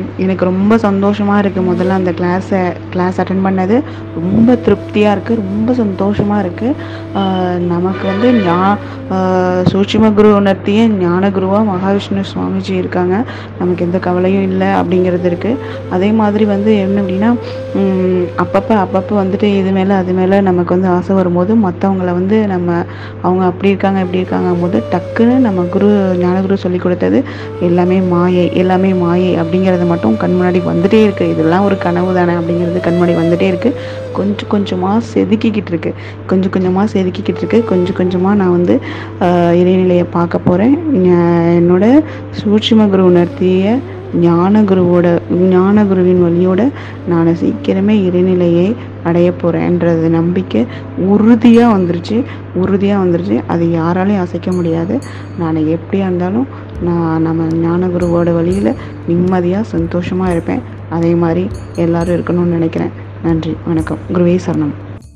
எனக்கு ரொம்ப சந்தோஷமாக இருக்குது முதல்ல அந்த கிளாஸை கிளாஸ் அட்டன் பண்ணது ரொம்ப திருப்தியாக இருக்குது ரொம்ப சந்தோஷமாக இருக்குது நமக்கு வந்து ஞா ஆஹ் சூட்சும குரு உணர்த்திய ஞான குருவாக மகாவிஷ்ணு சுவாமிஜி இருக்காங்க நமக்கு எந்த கவலையும் இல்லை அப்படிங்கிறது இருக்குது அதே மாதிரி வந்து என்ன அப்படின்னா உம், அப்பப்போ அப்பப்போ வந்துட்டு இது மேலே அது மேலே நமக்கு வந்து ஆசை வரும்போது மற்றவங்கள வந்து நம்ம அவங்க அப்படி இருக்காங்க இப்படி இருக்காங்க போது டக்குன்னு நம்ம குரு ஞானகுரு சொல்லி கொடுத்தது எல்லாமே மாயை எல்லாமே மாயை அப்படிங்கிறது மட்டும் கண் முன்னாடி வந்துட்டே இருக்குது இதெல்லாம் ஒரு கனவு தானே அப்படிங்கிறது கண் முன்னாடி வந்துட்டே இருக்குது கொஞ்சம் கொஞ்சமாக செதுக்கிக்கிட்டு இருக்கு கொஞ்சம் கொஞ்சமாக செதுக்கிக்கிட்டு இருக்கு கொஞ்சம் கொஞ்சமாக நான் வந்து ஆஹ், இறைநிலையை பார்க்க போகிறேன் என்னோட சூட்சும குரு உணர்த்திய ஞான குருவோட ஞான குருவின் வழியோட நான் சீக்கிரமே இறைநிலையை அடைய போகிறேன்றது நம்பிக்கை உறுதியாக வந்துருச்சு உறுதியாக வந்துருச்சு அது யாராலையும் அசைக்க முடியாது நான் எப்படியா இருந்தாலும் நான் நம்ம ஞான குருவோட வழியில் நிம்மதியாக சந்தோஷமாக இருப்பேன் அதே மாதிரி எல்லாரும் இருக்கணும்னு நினைக்கிறேன் நன்றி வணக்கம் குருவே சரணம்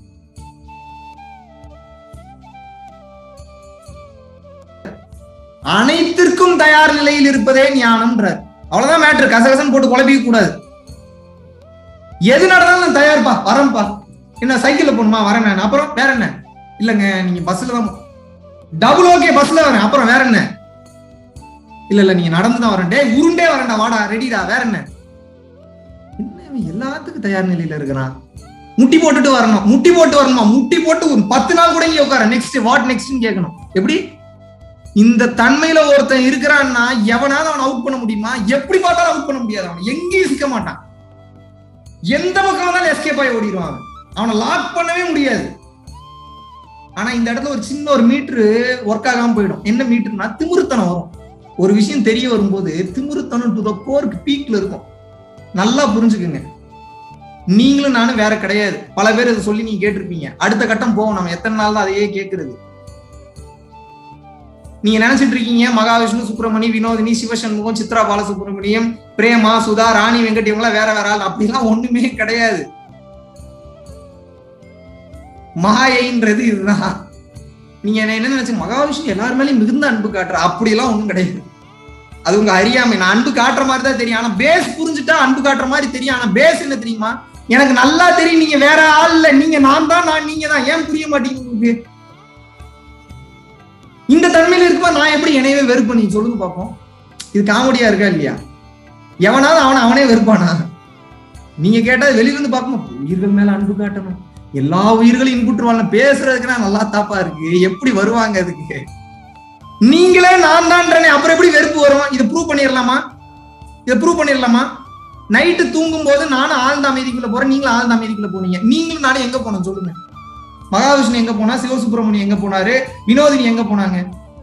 அனைத்திற்கும் தயார் நிலையில் இருப்பதே ஞானம்ன்றார் அவ்வளவுதான் மேட்ரு கசகசன்னு போட்டு குழப்பிக்க கூடாது எது நடந்தாலும் நான் தயார்ப்பா வரேன்ப்பா என்ன சைக்கிள்ல போகணுமா வரேன் நான் அப்புறம் வேற என்ன இல்லங்க நீங்க பஸ்ல தான் டபுள் ஓகே பஸ்ல வரேன் அப்புறம் வேற என்ன இல்ல இல்ல நீங்க நடந்து தான் வரேன் டேய் உருண்டே வரேன்டா வாடா ரெடிடா வேற என்ன என்ன இவன் எல்லாத்துக்கும் தயார் நிலையில இருக்கிறான் முட்டி போட்டுட்டு வரணும் முட்டி போட்டு வரணுமா முட்டி போட்டு ஒரு பத்து நாள் கூட இங்க உட்கார நெக்ஸ்ட் வாட் நெக்ஸ்ட்னு கேட்கணும் எப்படி இந்த தன்மையில ஒருத்தன் இருக்கிறான்னா எவனாவது அவன் அவுட் பண்ண முடியுமா எப்படி பார்த்தாலும் அவுட் பண்ண முடியாது அவன் எங்கேயும் சிக்க மாட்டான் எந்த பக்கம் வந்தாலும் எஸ்கேப் ஆகி ஓடிடுவான் அவன் அவனை லாக் பண்ணவே முடியாது ஆனா இந்த இடத்துல ஒரு சின்ன ஒரு மீட்ரு ஒர்க் ஆகாம போயிடும் என்ன மீட்டர்னா திமிருத்தனம் வரும் ஒரு விஷயம் தெரிய வரும்போது திமிருத்தனம் டு த கோருக்கு பீக்ல இருக்கும் நல்லா புரிஞ்சுக்குங்க நீங்களும் நானும் வேற கிடையாது பல பேர் இதை சொல்லி நீங்க கேட்டிருப்பீங்க அடுத்த கட்டம் போவோம் நம்ம எத்தனை நாள் தான் அதையே கேட்கறது நீங்க நினைச்சிட்டு இருக்கீங்க மகாவிஷ்ணு சுப்பிரமணி வினோதினி சிவசண்முகம் சித்ரா பாலசுப்ரமணியம் பிரேமா சுதா ராணி வெங்கட் இவங்களாம் வேற வேற ஆள் அப்படிலாம் ஒண்ணுமே கிடையாது மாயைன்றது இதுதான் நீங்க என்ன என்ன நினைச்சு மகாவிஷ்ணு எல்லார் மேலயும் மிகுந்த அன்பு காட்டுற அப்படிலாம் ஒண்ணும் கிடையாது அது உங்க அறியாமை நான் அன்பு காட்டுற மாதிரி தான் தெரியும் ஆனா பேஸ் புரிஞ்சுட்டா அன்பு காட்டுற மாதிரி தெரியும் ஆனா பேஸ் என்ன தெரியுமா எனக்கு நல்லா தெரியும் நீங்க வேற ஆள் இல்ல நீங்க நான் தான் நான் நீங்க தான் ஏன் புரிய மாட்டீங்க உங்களுக்கு இந்த தன்மையில இருக்கும்போது நான் எப்படி என்னையவே வெறுப்பேன் நீங்க சொல்லுங்க பாப்போம் இது காமெடியா இருக்கா இல்லையா எவனாவது அவனை அவனே வெறுப்பானா நீங்க கேட்டா வெளியில இருந்து பார்க்கணும் உயிர்கள் மேல அன்பு காட்டணும் எல்லா உயிர்களையும் இன்புற்று வாழணும் பேசுறதுக்கு நான் நல்லா தாப்பா இருக்கு எப்படி வருவாங்க அதுக்கு நீங்களே நான் தான்றனே அப்புறம் எப்படி வெறுப்பு வரும் இதை ப்ரூவ் பண்ணிடலாமா இதை ப்ரூவ் பண்ணிடலாமா நைட்டு தூங்கும் போது நானும் ஆழ்ந்த அமைதிக்குள்ள போறேன் நீங்களும் ஆழ்ந்த அமைதிக்குள்ள போனீங்க நீங்களும் நானும் எங்க போனோம் சொல்லுங்க மகாவிஷ்ணு எங்க போனா சிவசுப்பிரமணியம் எங்க போனாரு வினோதினி எங்க போனாங்க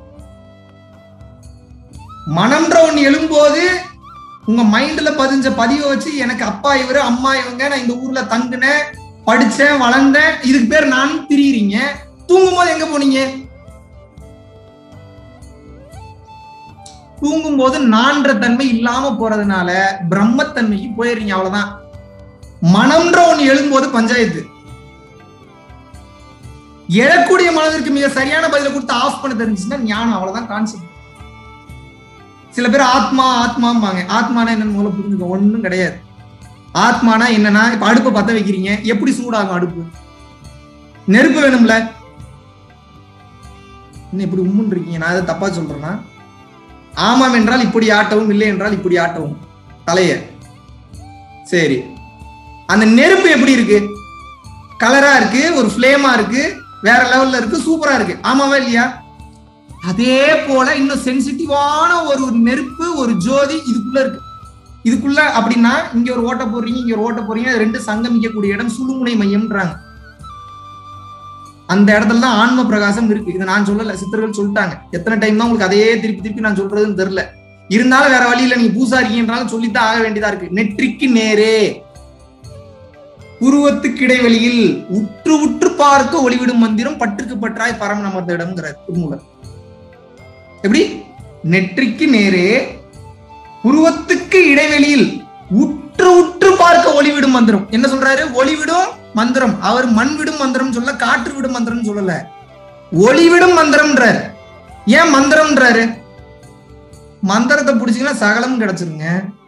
மனம்ன்ற ஒண்ணு எழும்போது உங்க மைண்ட்ல பதிஞ்ச பதிவை வச்சு எனக்கு அப்பா இவரு அம்மா இவங்க நான் இந்த ஊர்ல தங்குனேன் படிச்சேன் வளர்ந்தேன் இதுக்கு பேர் நான் திரியிறீங்க தூங்கும் போது எங்க போனீங்க தூங்கும் போது நான்ற தன்மை இல்லாம போறதுனால பிரம்மத்தன்மைக்கு போயிடுறீங்க அவ்வளவுதான் மனம்ன்ற ஒண்ணு எழும்போது பஞ்சாயத்து எழக்கூடிய மனதிற்கு மிக சரியான பதில கொடுத்து ஆஃப் பண்ண தெரிஞ்சுன்னா ஞானம் அவ்வளவுதான் கான்செப்ட் சில பேர் ஆத்மா ஆத்மாம்பாங்க ஆத்மானா என்னன்னு முதல்ல புரிஞ்சுக்க ஒண்ணும் கிடையாது ஆத்மானா என்னன்னா இப்ப அடுப்பை பத்த வைக்கிறீங்க எப்படி சூடாகும் அடுப்பு நெருப்பு வேணும்ல என்ன இப்படி உம்முன்னு இருக்கீங்க நான் அதை தப்பா சொல்றேன்னா ஆமாம் என்றால் இப்படி ஆட்டவும் இல்லை என்றால் இப்படி ஆட்டவும் தலைய சரி அந்த நெருப்பு எப்படி இருக்கு கலரா இருக்கு ஒரு ஃப்ளேமா இருக்கு வேற லெவல்ல இருக்கு சூப்பரா இருக்கு ஆமாவா இல்லையா அதே போல இன்னும் சென்சிட்டிவான ஒரு நெருப்பு ஒரு ஜோதி இதுக்குள்ள இருக்கு இதுக்குள்ள அப்படின்னா இங்க ஒரு ஓட்ட போடுறீங்க இங்க ஒரு ஓட்ட போறீங்க அது ரெண்டு சங்கமிக்கக்கூடிய இடம் சுழுமுனை மையம்ன்றாங்க அந்த இடத்துல தான் ஆன்ம பிரகாசம் இருக்கு இதை நான் சொல்லல சித்தர்கள் சொல்லிட்டாங்க எத்தனை டைம் தான் உங்களுக்கு அதையே திருப்பி திருப்பி நான் சொல்றதுன்னு தெரியல இருந்தாலும் வேற வழியில நீங்க பூசாரிக்கின்றாலும் சொல்லித்தான் ஆக வேண்டியதா இருக்கு நெற்றிக்கு நேரே உருவத்துக்கு இடைவெளியில் உற்று உற்று பார்க்க ஒளிவிடும் மந்திரம் பற்றுக்கு பற்றாய் பரம் நமர்ந்த இடம்ங்கிறார் திருமூலர் எப்படி நெற்றிக்கு நேரே உருவத்துக்கு இடைவெளியில் உற்று உற்று பார்க்க ஒளிவிடும் மந்திரம் என்ன சொல்றாரு ஒளிவிடும் மந்திரம் அவர் மண் விடும் மந்திரம் சொல்ல காற்று விடும் மந்திரம் சொல்லல ஒளிவிடும் மந்திரம்ன்றாரு ஏன் மந்திரம்ன்றாரு மந்திரத்தை பிடிச்சீங்கன்னா சகலம் கிடைச்சிருங்க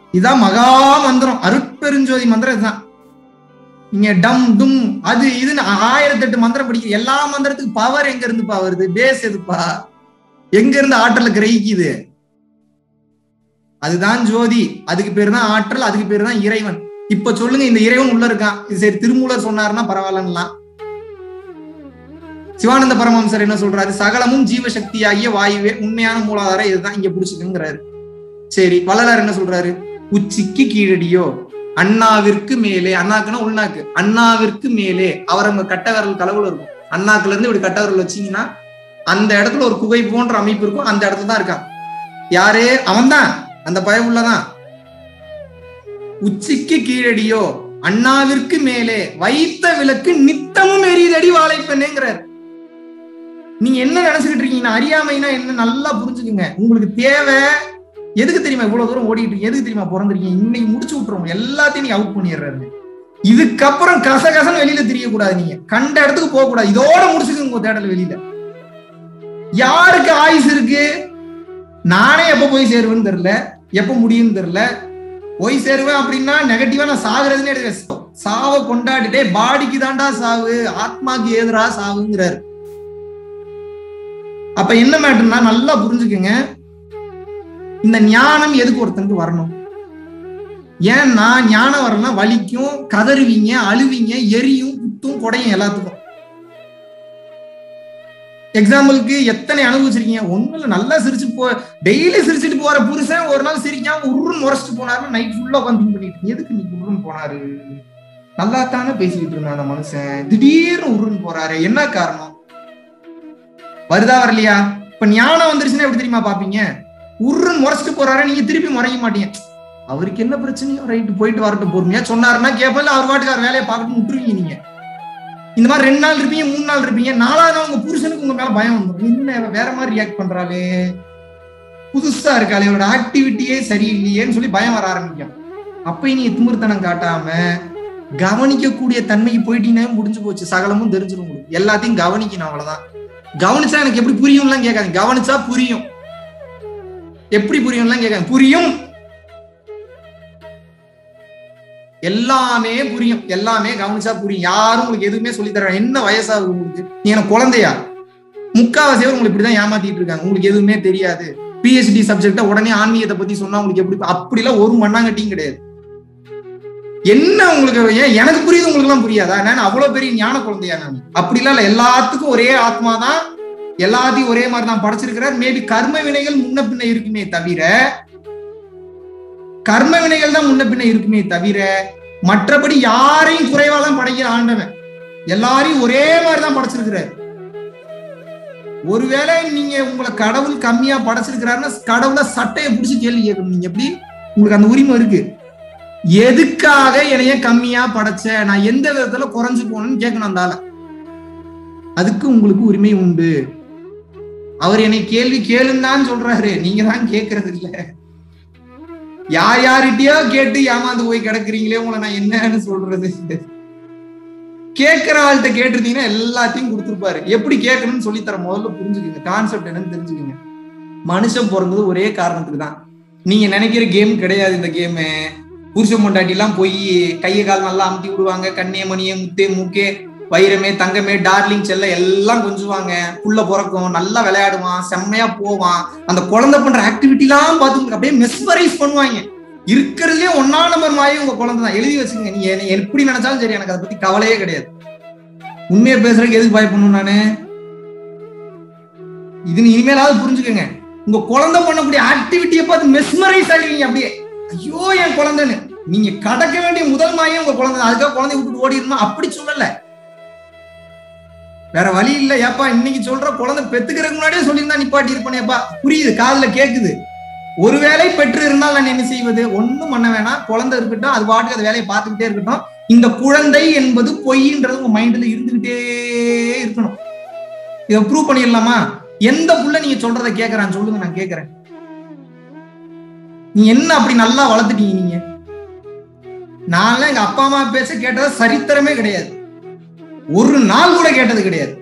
இதான் மகா மந்திரம் அருட்பெருஞ்சோதி மந்திரம் இதுதான் நீங்க டம் டும் அது இதுன்னு ஆயிரத்தி எட்டு மந்திரம் படிக்க எல்லா மந்திரத்துக்கு பவர் எங்க இருந்துப்பா வருது பேஸ் எதுப்பா எங்க இருந்து ஆற்றல கிரகிக்குது அதுதான் ஜோதி அதுக்கு பேர் தான் ஆற்றல் அதுக்கு பேர் தான் இறைவன் இப்ப சொல்லுங்க இந்த இறைவன் உள்ள இருக்கான் இது சரி திருமூலர் சொன்னாருன்னா பரவாயில்லலாம் சிவானந்த பரமஹம்சர் என்ன சொல்றாரு சகலமும் ஜீவசக்தியாகிய வாயுவே உண்மையான மூலாதாரம் இதுதான் இங்க புடிச்சுக்குங்கிறாரு சரி வள்ளலார் என்ன சொல்றாரு உச்சிக்கு கீழடியோ அண்ணாவிற்கு மேலே அண்ணாக்குன்னா உள்நாக்கு அண்ணாவிற்கு மேலே அவர் அங்க கட்ட விரல் கடவுள் இருக்கும் அண்ணாக்குல இருந்து இப்படி கட்ட விரல் வச்சீங்கன்னா அந்த இடத்துல ஒரு குகை போன்ற அமைப்பு இருக்கும் அந்த இடத்துல தான் இருக்கான் யாரு அவன்தான் அந்த பயவுள்ளதான் உச்சிக்கு கீழடியோ அண்ணாவிற்கு மேலே வைத்த விளக்கு நித்தமும் எரியுதடி வாழைப்பெண்ணேங்கிறார் நீங்க என்ன நினைச்சுக்கிட்டு இருக்கீங்கன்னா அறியாமைனா என்ன நல்லா புரிஞ்சுக்குங்க உங்களுக்கு தேவை எதுக்கு தெரியுமா இவ்வளவு தூரம் ஓடிட்டு இருக்கீங்க எதுக்கு தெரியுமா பிறந்திருக்கீங்க இன்னைக்கு முடிச்சு விட்டுருவோம் எல்லாத்தையும் நீங்க அவுட் பண்ணிடுறாரு இதுக்கப்புறம் கசகசன்னு வெளியில தெரியக்கூடாது நீங்க கண்ட இடத்துக்கு போக கூடாது இதோட முடிச்சுக்குங்க உங்க தேடல் வெளியில யாருக்கு ஆயுஸ் இருக்கு நானே எப்ப போய் சேருவேன்னு தெரியல எப்ப முடியும்னு தெரியல போய் சேருவேன் அப்படின்னா நெகட்டிவா நான் சாகுறதுன்னு எடுக்க சாவை கொண்டாடிட்டே பாடிக்கு தாண்டா சாவு ஆத்மாக்கு ஏதுரா சாவுங்கிறாரு அப்ப என்ன மேட்டர்னா நல்லா புரிஞ்சுக்குங்க இந்த ஞானம் எதுக்கு ஒருத்தனுக்கு வரணும் ஏன்னா ஞானம் வரலாம் வலிக்கும் கதறுவீங்க அழுவீங்க எரியும் குத்தும் குடையும் எல்லாத்துக்கும் எக்ஸாம்பிளுக்கு எத்தனை அனுபவிச்சிருக்கீங்க ஒண்ணும் இல்ல நல்லா சிரிச்சு போ டெய்லி சிரிச்சுட்டு போற புருஷன் ஒரு நாள் சிரிக்காம உருன்னு முறைச்சிட்டு போனாருன்னு நைட் ஃபுல்லா உட்காந்து திங்க் பண்ணிட்டு இருக்கீங்க. எதுக்கு நீ உருன்னு போனாரு நல்லா தானே பேசிக்கிட்டு இருந்தான் அந்த மனுஷன் திடீர்னு உருன்னு போறாரு என்ன காரணம் வருதா வரலையா இப்ப ஞானம் வந்துருச்சுன்னா எப்படி தெரியுமா பாப்பீங்க உருன்னு முறைச்சிட்டு போறாரு நீங்க திருப்பி முறைய மாட்டீங்க அவருக்கு என்ன பிரச்சனையோ ரைட்டு போயிட்டு வரட்டும் பொறுமையா சொன்னாருன்னா கேட்பல அவர் பாட்டுக்கு அவர் வேலையை பார்க்கணும் விட்டுருவீங்க நீங்க இந்த மாதிரி ரெண்டு நாள் இருப்பீங்க மூணு நாள் இருப்பீங்க நாலாவது நாள் உங்க புருஷனுக்கு உங்க மேல பயம் வந்துடும் என்ன வேற மாதிரி ரியாக்ட் பண்றாளே புதுசா இருக்காளே இவரோட ஆக்டிவிட்டியே சரியில்லையேன்னு சொல்லி பயம் வர ஆரம்பிக்கும் அப்பயும் நீங்க திமிர்த்தனம் காட்டாம கவனிக்கக்கூடிய தன்மைக்கு போயிட்டீங்கன்னா முடிஞ்சு போச்சு சகலமும் தெரிஞ்சிடும் உங்களுக்கு எல்லாத்தையும் கவனிக்கணும் அவ்வளவுதான் கவனிச்சா எனக்கு எப்படி புரியும்லாம் கேட்காது கவனிச்சா புரியும் எப்படி புரியும்லாம் கேட்காது புரியும் எல்லாமே புரியும் எல்லாமே கவனிச்சா புரியும் யாரும் உங்களுக்கு எதுவுமே சொல்லி தர என்ன வயசாகுது உங்களுக்கு நீங்க என்ன குழந்தையா முக்காவாசி பேர் உங்களுக்கு இப்படிதான் ஏமாத்திட்டு இருக்காங்க உங்களுக்கு எதுவுமே தெரியாது பிஹெச்டி சப்ஜெக்ட உடனே ஆன்மீகத்தை பத்தி சொன்னா உங்களுக்கு எப்படி அப்படிலாம் ஒரு மண்ணாங்கட்டியும் கிடையாது என்ன உங்களுக்கு ஏன் எனக்கு புரியுது உங்களுக்கு எல்லாம் புரியாதா நான் அவ்வளவு பெரிய ஞான குழந்தையா நான் அப்படிலாம் இல்ல எல்லாத்துக்கும் ஒரே ஆத்மா தான் எல்லாத்தையும் ஒரே மாதிரி தான் படைச்சிருக்கிறார் மேபி கர்ம வினைகள் முன்ன பின்ன இருக்குமே தவிர கர்ம வினைகள் தான் முன்ன பின்ன இருக்குமே தவிர மற்றபடி யாரையும் குறைவா தான் படைக்கிற ஆண்டவன் எல்லாரையும் ஒரே மாதிரி தான் படைச்சிருக்கிறார் ஒருவேளை நீங்க உங்களை கடவுள் கம்மியா படைச்சிருக்கிறாருன்னா கடவுளை சட்டையை பிடிச்சி கேள்வி கேட்கணும் நீங்க எப்படி உங்களுக்கு அந்த உரிமை இருக்கு எதுக்காக என்னைய கம்மியா படைச்ச நான் எந்த விதத்துல குறைஞ்சு போனேன்னு கேட்கணும் அந்த ஆளை அதுக்கு உங்களுக்கு உரிமை உண்டு அவர் என்னை கேள்வி கேளுன்னு தான் சொல்றாரு நீங்க தான் கேட்கறது இல்ல யார் யார்கிட்டயோ கேட்டு ஏமாந்து போய் கிடக்குறீங்களே உங்களை நான் என்னன்னு சொல்றது கேட்கிற ஆள்கிட்ட கேட்டிருந்தீங்கன்னா எல்லாத்தையும் கொடுத்துருப்பாரு எப்படி கேட்கணும்னு சொல்லி தர முதல்ல புரிஞ்சுக்குங்க கான்செப்ட் என்னன்னு தெரிஞ்சுக்குங்க மனுஷன் பிறந்தது ஒரே காரணத்துக்கு தான் நீங்க நினைக்கிற கேம் கிடையாது இந்த கேமு புருஷன் பொண்டாட்டி எல்லாம் போய் கையை கால் நல்லா அமுத்தி விடுவாங்க கண்ணே மணியே முத்தே மூக்கே வைரமே தங்கமே டார்லிங் செல்ல எல்லாம் கொஞ்சுவாங்க புள்ள பிறக்கும் நல்லா விளையாடுவான் செம்மையா போவான் அந்த குழந்தை பண்ற ஆக்டிவிட்டி எல்லாம் பார்த்து உங்களுக்கு அப்படியே மெஸ்மரைஸ் பண்ணுவாங்க இருக்கிறதுலயே ஒன்னா நம்பர் மாயி உங்க குழந்தை தான் எழுதி வச்சுங்க நீ என்னை எப்படி நினைச்சாலும் சரி எனக்கு அதை பத்தி கவலையே கிடையாது உண்மையை பேசுறதுக்கு எதுக்கு பயப்படணும் நானு இது இனிமேலாவது புரிஞ்சுக்கோங்க உங்க குழந்தை பண்ணக்கூடிய ஆக்டிவிட்டியை பார்த்து மெஸ்மரைஸ் ஆகிறீங்க அப்படியே ஐயோ என் குழந்தைன்னு நீங்க கடக்க வேண்டிய முதல் மாயே உங்க குழந்தை தான். அதுக்காக குழந்தைய விட்டுட்டு ஓடிடுமா அப்படி சொல்லல வேற வழி இல்ல ஏப்பா இன்னைக்கு சொல்ற குழந்தை பெத்துக்கிறதுக்கு முன்னாடியே சொல்லியிருந்தா நிப்பாட்டி இருப்பேனேப்பா புரியுது காதுல கேக்குது ஒருவேளை பெற்று இருந்தால் நான் என்ன செய்வது ஒண்ணும் பண்ண வேணாம் குழந்தை இருக்கட்டும் அது பாட்டுக்கு அது வேலையை பார்த்துக்கிட்டே இருக்கட்டும் இந்த குழந்தை என்பது பொய்ன்றது உங்க மைண்ட்ல இருந்துகிட்டே இருக்கணும் இதை ப்ரூவ் பண்ணிடலாமா எந்த புள்ள நீங்க சொல்றதை கேக்குறான் சொல்லுங்க நான் கேக்குறேன் நீ என்ன அப்படி நல்லா வளர்த்துட்டீங்க நீங்க நான்லாம் எங்க அப்பா அம்மா பேச கேட்டதா சரித்திரமே கிடையாது ஒரு நாள் கூட கேட்டது கிடையாது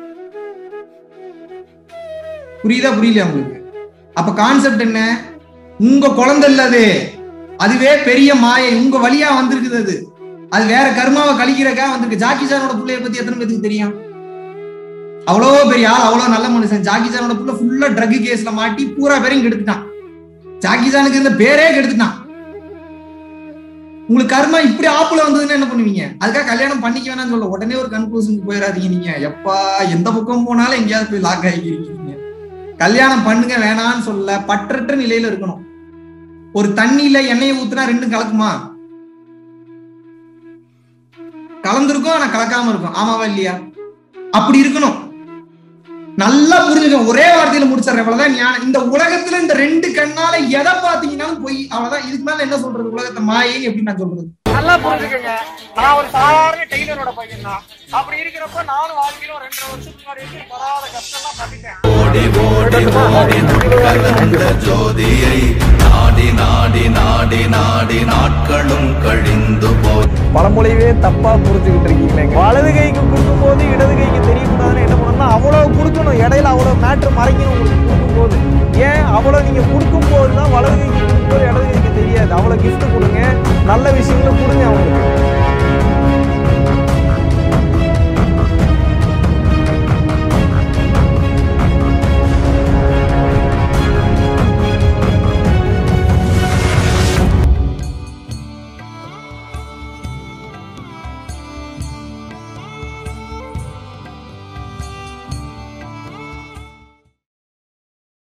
புரியுதா புரியலையா உங்களுக்கு அப்ப கான்செப்ட் என்ன உங்க குழந்தை இல்ல அது அதுவே பெரிய மாயை உங்க வழியா வந்திருக்குது அது அது வேற கர்மாவை கழிக்கிறக்கா வந்திருக்கு ஜாக்கி சானோட பிள்ளைய பத்தி எத்தனை பேருக்கு தெரியும் அவ்வளோ பெரிய ஆள் அவ்வளோ நல்ல மனுஷன் ஜாக்கி சானோட புள்ள ஃபுல்லா ட்ரக் கேஸ்ல மாட்டி பூரா பேரையும் கெடுத்துட்டான் ஜாக்கி சானுக்கு இருந்த பேரே கெடுத்துட்டான் உங்களுக்கு கர்மா இப்படி ஆப்புல வந்ததுன்னா என்ன பண்ணுவீங்க அதுக்காக கல்யாணம் பண்ணிக்க வேணாம்னு சொல்ல உடனே ஒரு கன்க்ளூஷனுக்கு போயிடாதீங்க நீங்க எப்பா எந்த பக்கம் போனாலும் எங்கேயாவது போய் லாக் ஆகிக்கிறீங்க நீங்க கல்யாணம் பண்ணுங்க வேணாம்னு சொல்ல பற்றற்ற நிலையில இருக்கணும் ஒரு தண்ணியில எண்ணெயை ஊத்துனா ரெண்டும் கலக்குமா கலந்திருக்கும் ஆனா கலக்காம இருக்கும் ஆமாவா இல்லையா அப்படி இருக்கணும் நல்லா புரிஞ்சுக்க ஒரே வார்த்தையில முடிச்சிடுறேன் இவ்வளவுதான் ஞானம் இந்த உலகத்துல இந்த ரெண்டு கண்ணால எதை பாத்தீங்கன்னாலும் போய் அவ்வளவுதான் இதுக்கு மேல என்ன சொல்றது உலகத்தை மாயை எப்படி நான் சொல்றது நல்லா புரிஞ்சுக்கங்க நான் ஒரு சாதாரண டெய்லரோட பையன் தான் அப்படி இருக்கிறப்ப நானும் வாழ்க்கையில ஒரு ரெண்டரை வருஷத்துக்கு முன்னாடி வரைக்கும் படாத கஷ்டம்லாம் பண்ணிட்டேன் ஓடி ஓடி ஓடி கலந்த ஜோதியை நாடி நாடி நாடி நாடி நாட்களும் கழிந்து போய் பழமொழியவே தப்பா புரிஞ்சுக்கிட்டு இருக்கீங்களேங்க வலது கைக்கு கொடுக்கும் போது இடது கைக்கு தெரியக்கூடாதுன்னு என்ன பண்ணணும்னா அவ்வளவு கொடுக்கணும் இடையில அவ்வளவு மேட்ரு மறைக்கணும் உங்களுக்கு கொடுக்கும்போது ஏன் அவ்வளவு நீங்க கொடுக்கும் போது தான் வலது கைக்கு கொடுக்கும்போது இடது கைக்கு தெரியாது அவ்வளவு gift கொடுங்க நல்ல விஷயங்களும் கொடுங்க அவங்களுக்கு